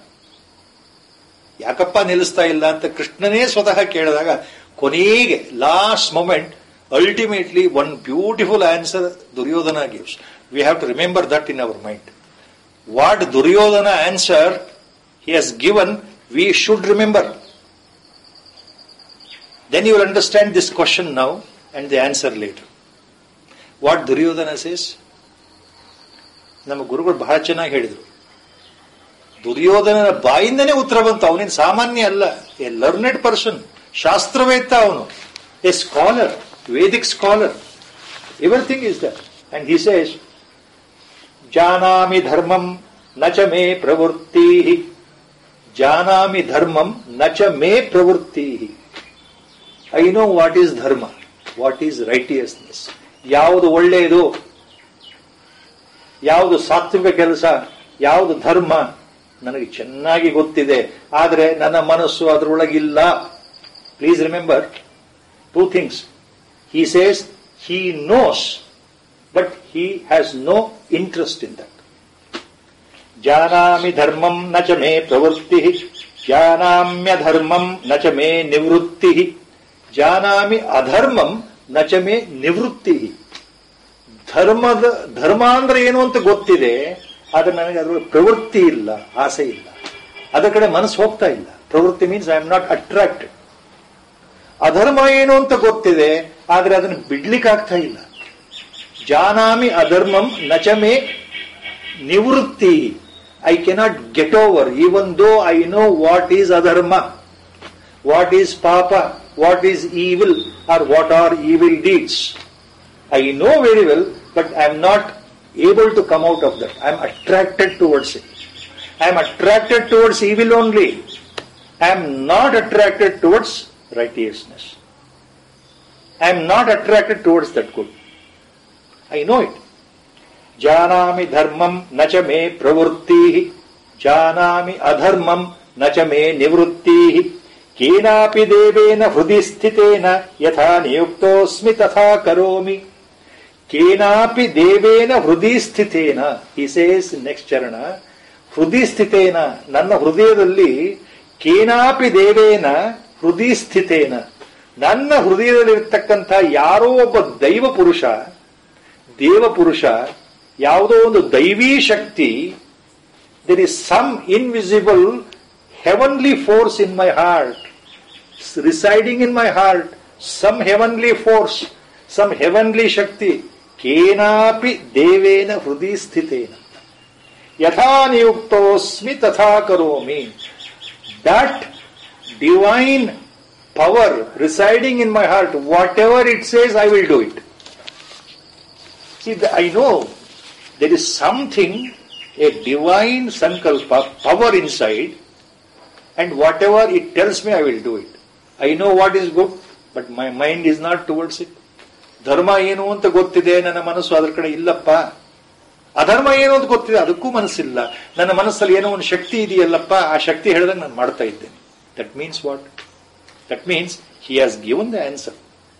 A: ಯಾಕಪ್ಪ ನಿಲ್ಲಿಸ್ತಾ ಇಲ್ಲ ಅಂತ ಕೃಷ್ಣನೇ ಸ್ವತಃ ಕೇಳಿದಾಗ ಕೊನೆಗೆ last moment ultimately one beautiful answer Duryodhana gives we have to remember that in our mind what Duryodhana answer he has given we should remember then you will understand this question now and the answer later. What Duryodhana says? ನಮ್ಮ ಗುರುಗಳು ಬಹಳ ಚೆನ್ನಾಗಿ ಹೇಳಿದರು ದುರ್ಯೋಧನನ ಬಾಯಿಂದನೇ ಉತ್ತರ ಬಂತು ಅವನೇನು ಸಾಮಾನ್ಯ ಅಲ್ಲ ಎ ಲರ್ನೆಡ್ ಪರ್ಸನ್ ಶಾಸ್ತ್ರವೇತ್ತ ಅವನು a scholar Vedic scholar everything is that and he says ಜಾನಾಮಿ ಧರ್ಮಂ ನಚ ಮೇ ಪ್ರವೃತ್ತಿ ಜಾನಾಮಿ ಧರ್ಮಂ ನಚ ಮೇ ಪ್ರವೃತ್ತಿ I know what is dharma what is righteousness ಯಾವುದು ಒಳ್ಳೆಯದು ಯಾವುದು ಸಾತ್ವಿಕ ಕೆಲಸ ಯಾವುದು ಧರ್ಮ ನನಗೆ ಚೆನ್ನಾಗಿ ಗೊತ್ತಿದೆ ಆದರೆ ನನ್ನ ಮನಸ್ಸು ಅದರೊಳಗಿಲ್ಲ please remember two things he says he knows but he has no interest in that ಜಾನಾಮಿ ಧರ್ಮಂ ನ ಚ ಮೇ ಪ್ರವೃತ್ತಿ ಜಾನಾಮ್ಯ ಧರ್ಮಂ ನ ಚ ಮೇ ನಿವೃತ್ತಿ ಜಾನಾಮಿ ಅಧರ್ಮಂ ನ ಚ ಮೇ ನಿವೃತ್ತಿ ಧರ್ಮದ ಧರ್ಮ ಅಂದ್ರೆ ಏನು ಅಂತ ಗೊತ್ತಿದೆ ಆದ್ರೆ ನನಗೆ ಅದರೊಳಗೆ ಪ್ರವೃತ್ತಿ ಇಲ್ಲ ಆಸೆ ಇಲ್ಲ ಅದರ ಕಡೆ ಮನಸ್ಸು ಹೋಗ್ತಾ ಇಲ್ಲ ಪ್ರವೃತ್ತಿ means I am not attracted ಅಧರ್ಮ ಏನು ಅಂತ ಗೊತ್ತಿದೆ ಆದ್ರೆ ಅದನ್ನು ಬಿಡ್ಲಿಕ್ಕೆ ಆಗ್ತಾ ಇಲ್ಲ ಜಾನಾಮಿ ಅಧರ್ಮಂ ನಚಮೆ ನಿವೃತ್ತಿ I cannot get over even though I know what is adharma what is paapa what is evil or what are evil deeds I know very well but I am not able to come out of that. I am attracted towards it. I am attracted towards evil only. I am not attracted towards righteousness. I am not attracted towards that good. I know it. ಜಾನಾಮಿ ಧರ್ಮಂ ನ ಚ ಮೇ ಪ್ರವೃತ್ತಿ ಜಾನಾಮಿ ಅಧರ್ಮಂ ನ ಚ ಮೇ ನಿವೃತ್ತಿ ಕೇನಾಪಿ ದೇವೇನ ಹೃದಯ ಸ್ಥಿತೇನ ಯಥಾ ನಿಯುಕ್ತೋಸ್ಮಿ ತಥಾ ಕರೋಮಿ ಕೇನಾಪಿ ದೇವೇನ ಹೃದಯ ಸ್ಥಿತೇನ ಈ ಸೇಸ್ ನೆಕ್ಸ್ಟ್ ಚರಣ ಹೃದಯ ಸ್ಥಿತೇನ ನನ್ನ ಹೃದಯದಲ್ಲಿ ಕೇನಾಪಿ ದೇವೇನ ಹೃದಯ ಸ್ಥಿತೇನ ನನ್ನ ಹೃದಯದಲ್ಲಿರ್ತಕ್ಕಂಥ ಯಾರೋ ಒಬ್ಬ ದೈವ ಪುರುಷ ದೇವ ಪುರುಷ ಯಾವುದೋ ಒಂದು ದೈವೀ ಶಕ್ತಿ there is some invisible heavenly force in my heart residing in my heart some heavenly force some heavenly shakti ಕೇನಾಪಿ ದೇವೇನ ಹೃದಯ ಸ್ಥಿತೇನ ಯಥಾ ನಿಯುಕ್ತೋಸ್ಮಿ ತಥಾ ಕರೋಮಿ that divine power residing in my heart whatever it says I will do it See, the- I know there is something, a divine sankalpa, power inside, and whatever it tells me, I will do it. I know what is good, but my mind is not towards it. ಧರ್ಮ ಏನು ಅಂತ ಗೊತ್ತಿದೆ ನನ್ನ ಮನಸ್ಸು ಅದರ ಕಡೆ ಇಲ್ಲಪ್ಪ ಅಧರ್ಮ ಏನು ಅಂತ ಗೊತ್ತಿದೆ ಅದಕ್ಕೂ ಮನಸ್ಸಿಲ್ಲ ನನ್ನ ಮನಸ್ಸಲ್ಲಿ ಏನೋ ಒಂದು ಶಕ್ತಿ ಇದೆಯಲ್ಲಪ್ಪ ಆ ಶಕ್ತಿ ಹೇಳಿದಾಗ ನಾನು ಮಾಡ್ತಾ ಇದ್ದೇನೆ that means what that means he has given the answer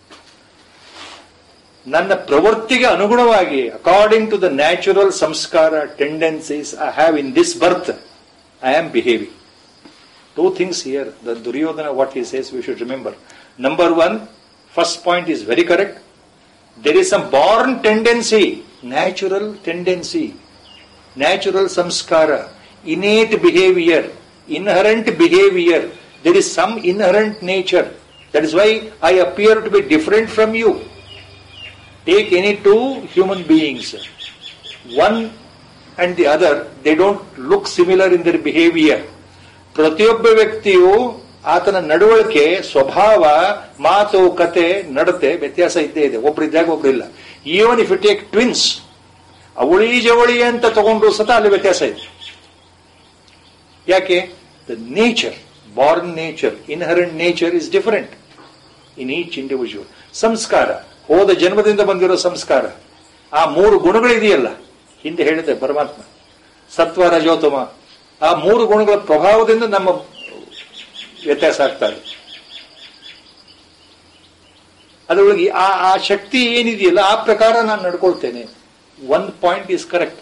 A: ನನ್ನ ಪ್ರವೃತ್ತಿಗೆ ಅನುಗುಣವಾಗಿ according to the natural samskara tendencies I have in this birth I am behaving two things here the Duryodhana what he says we should remember number one first point is very correct there is some born tendency, natural tendency, natural samskara, innate behavior, inherent behavior. There is some inherent nature. That is why I appear to be different from you. Take any two human beings, one and the other, they don't look similar in their behavior. ಪ್ರತಿಯೊಬ್ಬ ವ್ಯಕ್ತಿಯು ಆತನ ನಡವಳಿಕೆ ಸ್ವಭಾವ ಮಾತು ಕತೆ ನಡತೆ ವ್ಯತ್ಯಾಸ ಇದ್ದೇ ಇದೆ ಒಬ್ರಿದ್ದಾಗ ಒಬ್ರಿಲ್ಲ even if you take twins ಅವಳಿ ಜವಳಿ ಅಂತ ತಗೊಂಡ್ರು ಸತ ಅಲ್ಲಿ ವ್ಯತ್ಯಾಸ ಇದೆ ಯಾಕೆ the nature born nature inherent nature is different in each individual ಸಂಸ್ಕಾರ ಹೋದ ಜನ್ಮದಿಂದ ಬಂದಿರೋ ಸಂಸ್ಕಾರ ಆ ಮೂರು ಗುಣಗಳಿದೆಯಲ್ಲ ಹಿಂದೆ ಹೇಳಿದೆ ಪರಮಾತ್ಮ ಸತ್ವ ರಜೋತಮ ಆ ಮೂರು ಗುಣಗಳ ಪ್ರಭಾವದಿಂದ ನಮ್ಮ ವ್ಯತ್ಯಾಸ ಆಗ್ತಾ ಇದೆ ಅದರೊಳಗೆ ಆ ಆ ಶಕ್ತಿ ಏನಿದೆಯಲ್ಲ ಆ ಪ್ರಕಾರ ನಾನು ನಡ್ಕೊಳ್ತೇನೆ one point is correct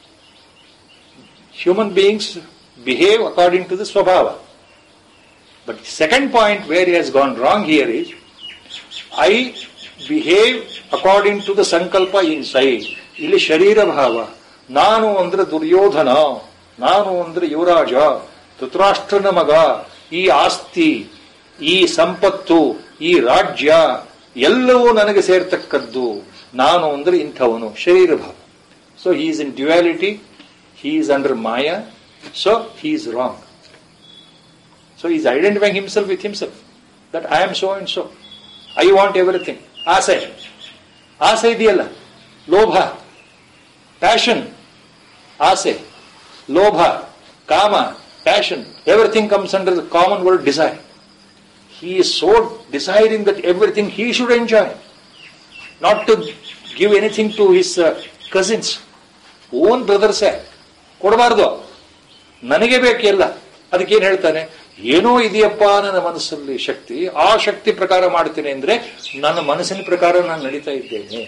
A: human beings behave according to the swabhava but second point where has gone wrong here is I behave according to the sankalpa in side ಇಲ್ಲಿ ಶರೀರ ಭಾವ ನಾನು ಅಂದ್ರೆ ದುರ್ಯೋಧನ ನಾನು ಅಂದ್ರೆ ಯುವರಾಜ ಧೃತರಾಷ್ಟ್ರನ ಮಗ ಈ ಆಸ್ತಿ ಈ ಸಂಪತ್ತು ಈ ರಾಜ್ಯ ಎಲ್ಲವೂ ನನಗೆ ಸೇರ್ತಕ್ಕದ್ದು ನಾನು ಅಂದ್ರೆ ಇಂಥವನು ಶರೀರ ಭಾವ so he is in duality he is under maya so he is wrong so is identifying himself with himself that I am so and so I want everything ಆಸೆ ಆಸೆ ಇದೆಯಲ್ಲ ಲೋಭ ಪ್ಯಾಷನ್ ಆಸೆ ಲೋಭ ಕಾಮ passion everything comes under the common word desire he is so desiring that everything he should enjoy, not to give anything to his uh, cousins, own brothers. ಕೊಡಬಾರ್ದು ನನಗೆ ಬೇಕೆಲ್ಲ ಅದಕ್ಕೇನು ಹೇಳ್ತಾನೆ ಏನೋ ಇದೆಯಪ್ಪ ನನ್ನ ಮನಸ್ಸಲ್ಲಿ ಶಕ್ತಿ ಆ ಶಕ್ತಿ ಪ್ರಕಾರ ಮಾಡ್ತೇನೆ ಅಂದ್ರೆ ನನ್ನ ಮನಸ್ಸಿನ ಪ್ರಕಾರ ನಾನು ನಡೀತಾ ಇದ್ದೇನೆ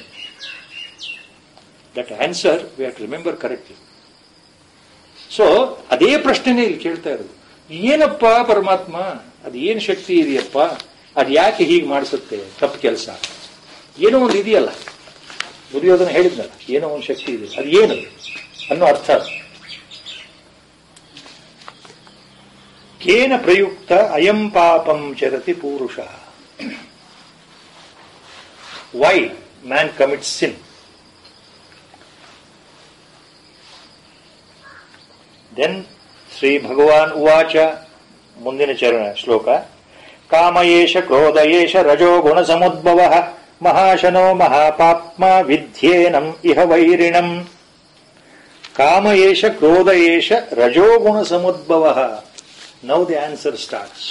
A: that answer we have to remember correctly so ಅದೇ ಪ್ರಶ್ನೆನೇ ಇಲ್ಲಿ ಕೇಳ್ತಾ ಇರೋದು ಏನಪ್ಪ ಪರಮಾತ್ಮ ಅದು ಏನು ಶಕ್ತಿ ಇದೆಯಪ್ಪ ಅದು ಯಾಕೆ ಹೀಗೆ ಮಾಡಿಸುತ್ತೆ ತಪ್ಪು ಕೆಲಸ ಏನೋ ಒಂದು ಇದೆಯಲ್ಲ ದುರ್ಯೋಧನ ಹೇಳಿದ್ನಲ್ಲ ಏನೋ ಒಂದು ಶಕ್ತಿ ಇದೆ ಅದು ಏನು ಅನ್ನೋ ಅರ್ಥ ಕೇನ ಪ್ರಯುಕ್ತ ಅಯಂ ಪಾಪಂ ಚರತಿ ಪೂರುಷ why man commit sin then ಶ್ರೀ ಭಗವಾನ್ ಉವಾಚ ಮುಂದಿನ ಚರಣ ಶ್ಲೋಕ ಕಾಮಯೇಷ ಕ್ರೋಧಯೇಷ ರಜೋ ಗುಣ ಸಮುದ್ಭವ ಮಹಾಶನೋ ಮಹಾಪಾಪ್ಮ ವಿದ್ಯೇನಂ ಇಹ ವೈರಿಣಂ ಕಾಮಯೇಷ ಕ್ರೋಧಯೇಷ ರಜೋ ಗುಣ ಸಮುದ್ಭವ now the answer starts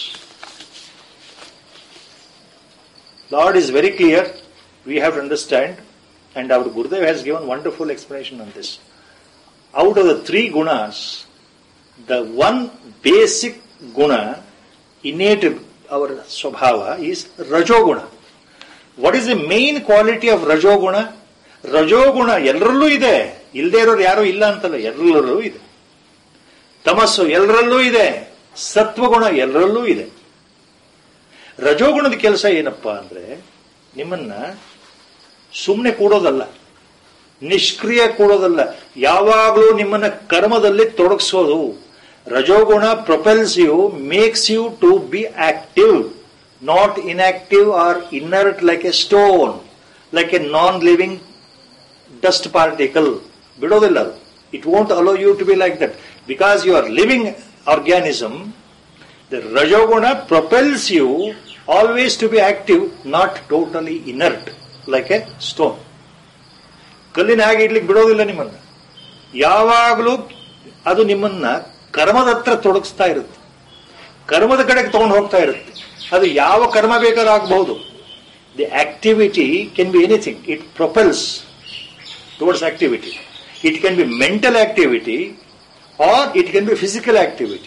A: Lord is very clear. We have to understand, and our Gurudev has given wonderful explanation on this. Out of the three gunas, the one basic guna innate our swabhava is rajoguna. What is the main quality of rajoguna? ರಜೋಗುಣ ಎಲ್ಲರಲ್ಲೂ ಇದೆ ಇಲ್ಲದೆ ಇರೋರು ಯಾರು ಇಲ್ಲ ಅಂತಲ್ಲ ಎಲ್ಲರಲ್ಲೂ ಇದೆ ತಮಸ್ಸು ಎಲ್ಲರಲ್ಲೂ ಇದೆ ಸತ್ವಗುಣ ಎಲ್ಲರಲ್ಲೂ ಇದೆ ರಜೋಗುಣದ ಕೆಲಸ ಏನಪ್ಪಾ ಅಂದ್ರೆ ನಿಮ್ಮನ್ನ ಸುಮ್ಮನೆ ಕೂಡೋದಲ್ಲ ನಿಷ್ಕ್ರಿಯ ಕೂಡೋದಲ್ಲ ಯಾವಾಗಲೂ ನಿಮ್ಮನ್ನ ಕರ್ಮದಲ್ಲಿ ತೊಡಗಿಸೋದು rajoguna propels you makes you to be active not inactive or inert like a stone like a non living dust particle ಬಿಡೋದಿಲ್ಲ ಅದು it won't allow you to be like that because you are living organism the rajoguna propels you always to be active not totally inert like a stone ಕಲ್ಲಿನ ಹಾಗೆ ಇಡ್ಲಿಕ್ಕೆ ಬಿಡೋದಿಲ್ಲ ನಿಮ್ಮನ್ನ ಯಾವಾಗಲೂ ಅದು ನಿಮ್ಮನ್ನ ಕರ್ಮದ ಹತ್ರ ತೊಡಗಿಸ್ತಾ ಇರುತ್ತೆ ಕರ್ಮದ ಕಡೆಗೆ ತಗೊಂಡು ಹೋಗ್ತಾ ಇರುತ್ತೆ ಅದು ಯಾವ ಕರ್ಮ ಬೇಕಾದ್ರೂ ಆಗಬಹುದು the activity can be anything it propels towards activity it can be mental activity or it can be physical activity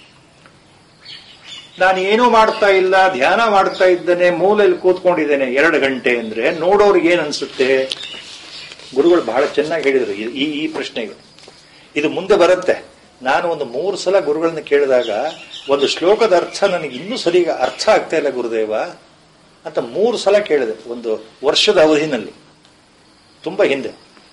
A: ನಾನು ಏನೂ ಮಾಡ್ತಾ ಇಲ್ಲ ಧ್ಯಾನ ಮಾಡ್ತಾ ಇದ್ದೇನೆ ಮೂಲೆಯಲ್ಲಿ ಕೂತ್ಕೊಂಡಿದ್ದೇನೆ ಎರಡು ಗಂಟೆ ಅಂದ್ರೆ ನೋಡೋರಿಗೆ ಏನ್ ಅನ್ಸುತ್ತೆ ಗುರುಗಳು ಬಹಳ ಚೆನ್ನಾಗಿ ಹೇಳಿದರು ಈ- ಈ ಈ ಪ್ರಶ್ನೆಗೆ ಇದು ಮುಂದೆ ಬರುತ್ತೆ ನಾನು ಒಂದು ಮೂರು ಸಲ ಗುರುಗಳನ್ನ ಕೇಳಿದಾಗ ಒಂದು ಶ್ಲೋಕದ ಅರ್ಥ ನನಗೆ ಇನ್ನೂ ಸರಿ ಅರ್ಥ ಆಗ್ತಾ ಇಲ್ಲ ಗುರುದೇವ ಅಂತ ಮೂರು ಸಲ ಕೇಳಿದೆ ಒಂದು ವರ್ಷದ ಅವಧಿನಲ್ಲಿ ತುಂಬಾ ಹಿಂದೆ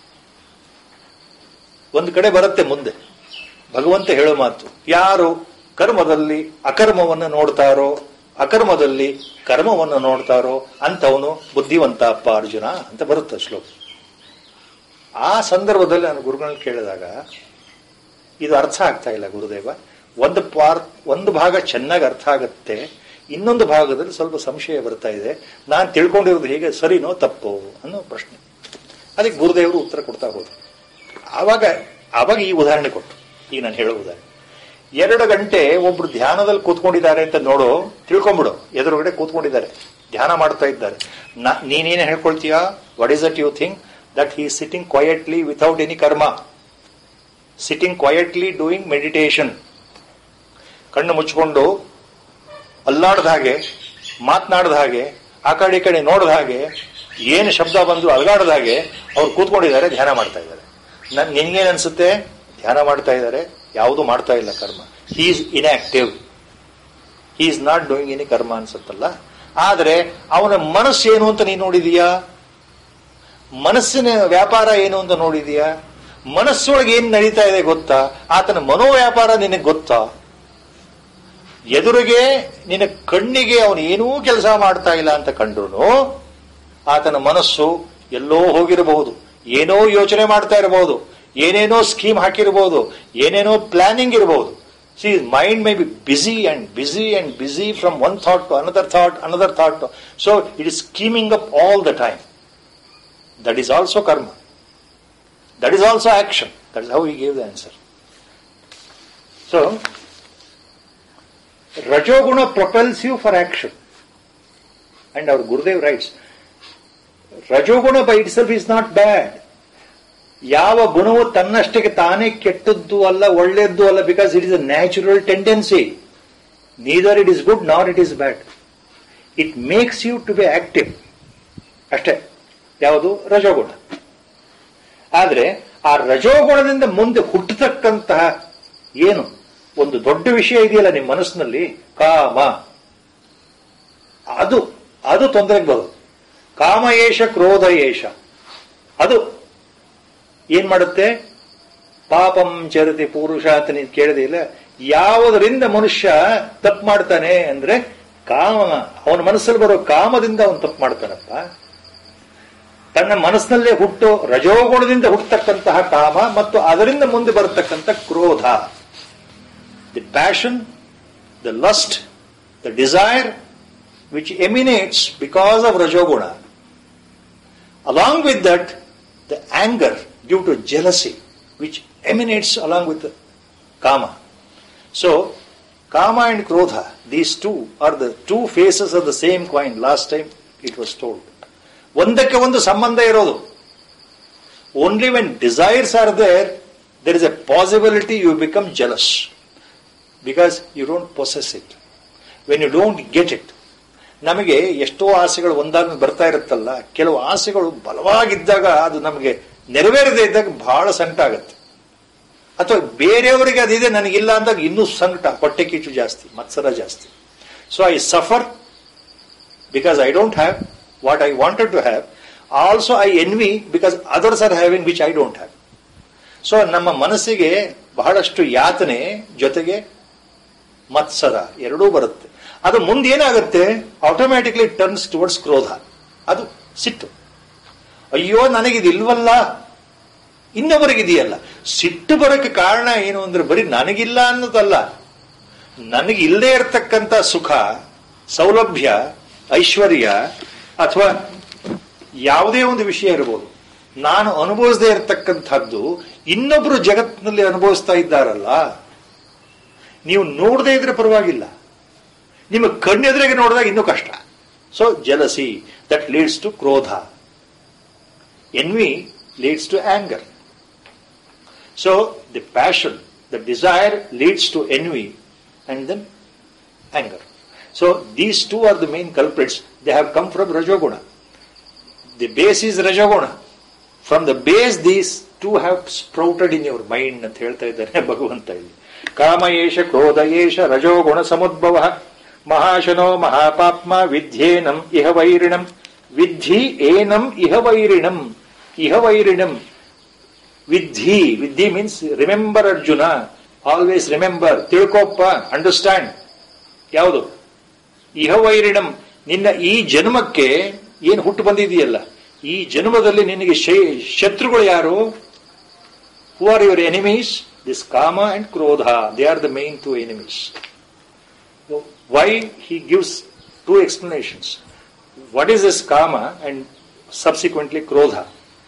A: ಒಂದು ಕಡೆ ಬರುತ್ತೆ ಮುಂದೆ ಭಗವಂತ ಹೇಳೋ ಮಾತು ಯಾರು ಕರ್ಮದಲ್ಲಿ ಅಕರ್ಮವನ್ನು ನೋಡ್ತಾರೋ ಅಕರ್ಮದಲ್ಲಿ ಕರ್ಮವನ್ನು ನೋಡ್ತಾರೋ ಅಂತವನು ಬುದ್ಧಿವಂತ ಅಪ್ಪ ಅರ್ಜುನ ಅಂತ ಬರುತ್ತೆ ಶ್ಲೋಕ ಆ ಸಂದರ್ಭದಲ್ಲಿ ನಾನು ಗುರುಗಳನ್ನ ಕೇಳಿದಾಗ ಇದು ಅರ್ಥ ಆಗ್ತಾ ಇಲ್ಲ ಗುರುದೇವ ಒಂದು ಪಾರ್ ಒಂದು ಭಾಗ ಚೆನ್ನಾಗಿ ಅರ್ಥ ಆಗುತ್ತೆ ಇನ್ನೊಂದು ಭಾಗದಲ್ಲಿ ಸ್ವಲ್ಪ ಸಂಶಯ ಬರ್ತಾ ಇದೆ ನಾನು ತಿಳ್ಕೊಂಡಿರೋದು ಹೇಗೆ ಸರಿನೋ ತಪ್ಪೋ ಅನ್ನೋ ಪ್ರಶ್ನೆ ಅದಕ್ಕೆ ಗುರುದೇವರು ಉತ್ತರ ಕೊಡ್ತಾ ಹೋದ್ರು ಆವಾಗ ಆವಾಗ ಈ ಉದಾಹರಣೆ ಕೊಟ್ಟು ಈಗ ನಾನು ಹೇಳೋ ಉದಾಹರಣೆ ಎರಡು ಗಂಟೆ ಒಬ್ರು ಧ್ಯಾನದಲ್ಲಿ ಕೂತ್ಕೊಂಡಿದ್ದಾರೆ ಅಂತ ನೋಡು ತಿಳ್ಕೊಂಬಿಡು ಎದುರುಗಡೆ ಕೂತ್ಕೊಂಡಿದ್ದಾರೆ ಧ್ಯಾನ ಮಾಡ್ತಾ ಇದ್ದಾರೆ ನಾ- ನೀನೇನು ಹೇಳ್ಕೊಳ್ತೀಯಾ what is that you think that he sitting quietly without any karma sitting quietly doing meditation ಕಣ್ಣು ಮುಚ್ಚಿಕೊಂಡು ಅಲ್ಲಾಡ್ದ ಹಾಗೆ ಮಾತನಾಡ್ದ ಹಾಗೆ ಆ ಕಡೆ ಈ ಕಡೆ ನೋಡ್ದ ಹಾಗೆ ಏನು ಶಬ್ದ ಬಂದು ಅಲ್ಗಾಡ್ದ ಹಾಗೆ ಅವ್ರು ಕೂತ್ಕೊಂಡಿದ್ದಾರೆ ಧ್ಯಾನ ಮಾಡ್ತಾ ಇದ್ದಾರೆ ನನ್ ನಿನ್ಗೇನ್ ಅನ್ಸುತ್ತೆ ಧ್ಯಾನ ಮಾಡ್ತಾ ಇದ್ದಾರೆ ಯಾವುದು ಮಾಡ್ತಾ ಇಲ್ಲ ಕರ್ಮ he is inactive he is not doing any karma ಅನ್ಸುತ್ತಲ್ಲ ಆದ್ರೆ ಅವನ ಮನಸ್ಸು ಏನು ಅಂತ ನೀನು ನೋಡಿದೀಯಾ ಮನಸ್ಸಿನ ವ್ಯಾಪಾರ ಏನು ಅಂತ ನೋಡಿದೀಯಾ ಮನಸ್ಸೊಳಗೆ ಏನ್ ನಡೀತಾ ಇದೆ ಗೊತ್ತಾ ಆತನ ಮನೋವ್ಯಾಪಾರ ನಿನಗೆ ಗೊತ್ತಾ ಎದುರಿಗೆ ನಿನ್ನ ಕಣ್ಣಿಗೆ ಅವನು ಏನೂ ಕೆಲಸ ಮಾಡ್ತಾ ಇಲ್ಲ ಅಂತ ಕಂಡ್ರು ಆತನ ಮನಸ್ಸು ಎಲ್ಲೋ ಹೋಗಿರಬಹುದು ಏನೋ ಯೋಚನೆ ಮಾಡ್ತಾ ಇರಬಹುದು ಏನೇನೋ ಸ್ಕೀಮ್ ಹಾಕಿರಬಹುದು ಏನೇನೋ ಪ್ಲಾನಿಂಗ್ ಇರಬಹುದು see mind may be busy and busy and busy from one thought to another thought another thought to so it is scheming up all the time that is also karma that is also action that is how we gave the answer so Rajoguna propels you for action. And our Gurudev writes, Rajoguna by itself is not bad. ಯಾವ ಗುಣವು ತನ್ನಷ್ಟಕ್ಕೆ ತಾನೇ ಕೆಟ್ಟದ್ದು ಅಲ್ಲ ಒಳ್ಳೆಯದ್ದು ಅಲ್ಲ because it is a natural tendency neither it is good nor it is bad it makes you to be active ಅಷ್ಟೇ ಯಾವುದು ರಜೋಗುಣ ಆದ್ರೆ ಆ ರಜೋಗುಣದಿಂದ ಮುಂದೆ ಹುಟ್ಟತಕ್ಕಂತಹ ಏನು ಒಂದು ದೊಡ್ಡ ವಿಷಯ ಇದೆಯಲ್ಲ ನಿಮ್ಮ ಮನಸ್ಸಿನಲ್ಲಿ ಕಾಮ ಅದು ಅದು ತೊಂದರೆಗೆ ಬರೋದು ಕಾಮ ಏಷ ಕ್ರೋಧ ಏಷ ಅದು ಏನ್ ಮಾಡುತ್ತೆ ಪಾಪಂ ಚರತಿ ಪುರುಷ ಅಂತ ನೀನು ಕೇಳದೆ ಇಲ್ಲ ಯಾವುದರಿಂದ ಮನುಷ್ಯ ತಪ್ಪು ಮಾಡ್ತಾನೆ ಅಂದ್ರೆ ಕಾಮ ಅವನ ಮನಸ್ಸಲ್ಲಿ ಬರೋ ಕಾಮದಿಂದ ಅವನು ತಪ್ಪು ಮಾಡ್ತಾನಪ್ಪ ತನ್ನ ಮನಸ್ಸಿನಲ್ಲೇ ಹುಟ್ಟು ರಜೋಗುಣದಿಂದ ಹುಟ್ಟತಕ್ಕಂತಹ ಕಾಮ ಮತ್ತು ಅದರಿಂದ ಮುಂದೆ ಬರತಕ್ಕಂಥ ಕ್ರೋಧ the passion, the lust, the desire which emanates because of Rajoguna. Along with that, the anger due to jealousy which emanates along with the Kama. So, Kama and Krodha, these two are the two faces of the same coin. Last time it was told. ಒಂದಕ್ಕೆ ಒಂದು ಸಂಬಂಧ ಇರೋದು only when desires are there there is a possibility you become jealous because you don't possess it when you don't get it ನಮಗೆ ಎಷ್ಟೋ ಆಸೆಗಳು ಒಂದಾದ್ಮೇಲೆ ಬರ್ತಾ ಇರುತ್ತಲ್ಲ ಕೆಲವು ಆಸೆಗಳು ಬಲವಾಗಿದ್ದಾಗ ಅದು ನಮಗೆ ನೆರವೇರದೇ ಇದ್ದಾಗ ಬಹಳ ಸಂಕಟ ಆಗುತ್ತೆ ಅಥವಾ ಬೇರೆಯವರಿಗೆ ಅದಿದೆ ನನಗಿಲ್ಲ ಅಂದಾಗ ಇನ್ನೂ ಸಂಕಟ ಹೊಟ್ಟೆ ಕಿಚ್ಚು ಜಾಸ್ತಿ ಮತ್ಸರ ಜಾಸ್ತಿ so I suffer because I don't have what I wanted to have also I envy because others are having which I don't have so ನಮ್ಮ ಮನಸ್ಸಿಗೆ ಬಹಳಷ್ಟು ಯಾತನೆ ಜೊತೆಗೆ ಮತ್ಸರ ಎರಡೂ ಬರುತ್ತೆ ಅದು ಮುಂದೆ ಏನಾಗುತ್ತೆ ಆಟೋಮ್ಯಾಟಿಕ್ಲಿ ಟರ್ನ್ಸ್ ಟುವರ್ಡ್ಸ್ ಕ್ರೋಧ ಅದು ಸಿಟ್ಟು ಅಯ್ಯೋ ನನಗಿದಿಲ್ವಲ್ಲ ಇನ್ನೊಬ್ಬರಿಗಿದೆಯಲ್ಲ ಸಿಟ್ಟು ಬರೋಕ್ಕೆ ಕಾರಣ ಏನು ಅಂದ್ರೆ ಬರೀ ನನಗಿಲ್ಲ ಅನ್ನೋದಲ್ಲ ನನಗೆ ಇಲ್ಲದೆ ಇರತಕ್ಕಂಥ ಸುಖ ಸೌಲಭ್ಯ ಐಶ್ವರ್ಯ ಅಥವಾ ಯಾವುದೇ ಒಂದು ವಿಷಯ ಇರಬಹುದು ನಾನು ಅನುಭವಿಸದೇ ಇರತಕ್ಕಂಥದ್ದು ಇನ್ನೊಬ್ರು ಜಗತ್ತಿನಲ್ಲಿ ಅನುಭವಿಸ್ತಾ ಇದ್ದಾರಲ್ಲ ನೀವು ನೋಡದೇ ಇದ್ರೆ ಪರವಾಗಿಲ್ಲ ನಿಮ್ಮ ಕಣ್ಣೆದುರಿಗೆ ನೋಡಿದಾಗ ಇನ್ನೂ ಕಷ್ಟ so jealousy that leads to krodha envy leads to anger so the passion the desire leads to envy and then anger so these two are the main culprits they have come from rajoguna the base is rajoguna from the base these two have sprouted in your mind ಅಂತ ಹೇಳ್ತಾ ಇದ್ದಾರೆ ಭಗವಂತ ಇಲ್ಲಿ ಕಾಮ ಏಷ ಕ್ರೋಧ ಏಷ ರಜೋಗುಣ ಸಮುದ್ಭವ ಮಹಾಶನೋ ಮಹಾಪಾಪ್ಮ ವಿದ್ಯೇನಂ ಇಹ ವೈರಿಣಂ ವಿದ್ಧಿ ಏನಂ ಇಹ ವೈರಿಣಂ ಇಹ ವೈರಿಣಂ ವಿದ್ಧಿ ವಿದ್ಧಿ means remember Arjuna always remember ತಿಳ್ಕೊಪ್ಪ ಅಂಡರ್ಸ್ಟ್ಯಾಂಡ್ ಯಾವುದು ಇಹ ವೈರಿಣಂ ನಿನ್ನ ಈ ಜನ್ಮಕ್ಕೆ ಏನು ಹುಟ್ಟು ಬಂದಿದೆಯಲ್ಲ ಈ ಜನ್ಮದಲ್ಲಿ ನಿನಗೆ ಶತ್ರುಗಳು ಯಾರು who are your enemies this kama and krodha they are the main two enemies why he gives two explanations what is this kama and subsequently krodha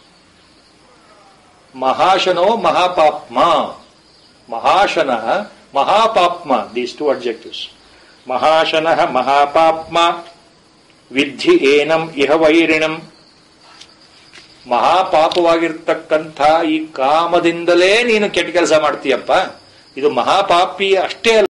A: ಮಹಾಶನೋ ಮಹಾಪಾಪ್ಮ ಮಹಾಶನ ಮಹಾಪಾಪ್ಮ ದೀಸ್ ಟು ಅಬ್ಜೆಕ್ಟಿವ್ಸ್ ಮಹಾಶನಃ ಮಹಾಪಾಪ್ಮ ವಿಧಿ ಏನಂ ಇಹ ವೈರಿಣಂ ಮಹಾಪಾಪವಾಗಿರ್ತಕ್ಕಂಥ ಈ ಕಾಮದಿಂದಲೇ ನೀನು ಕೆಟ್ಟ ಕೆಲಸ ಮಾಡ್ತೀಯಪ್ಪ ಇದು ಮಹಾಪಾಪಿ ಅಷ್ಟೇ ಅಲ್ಲ